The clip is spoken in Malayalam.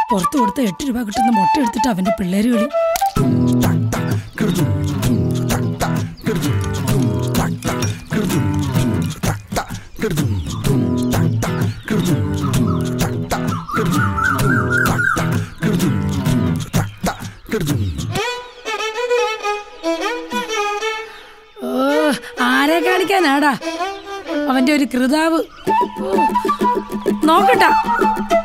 പുറത്ത് കൊടുത്ത എട്ട് രൂപ കിട്ടുന്ന മുട്ട എടുത്തിട്ട് അവന്റെ പിള്ളേര് കളി ഓ ആരെ കാണിക്കാനാടാ അവന്റെ ഒരു കൃതാവ് ഓ, നോക്കട്ടാ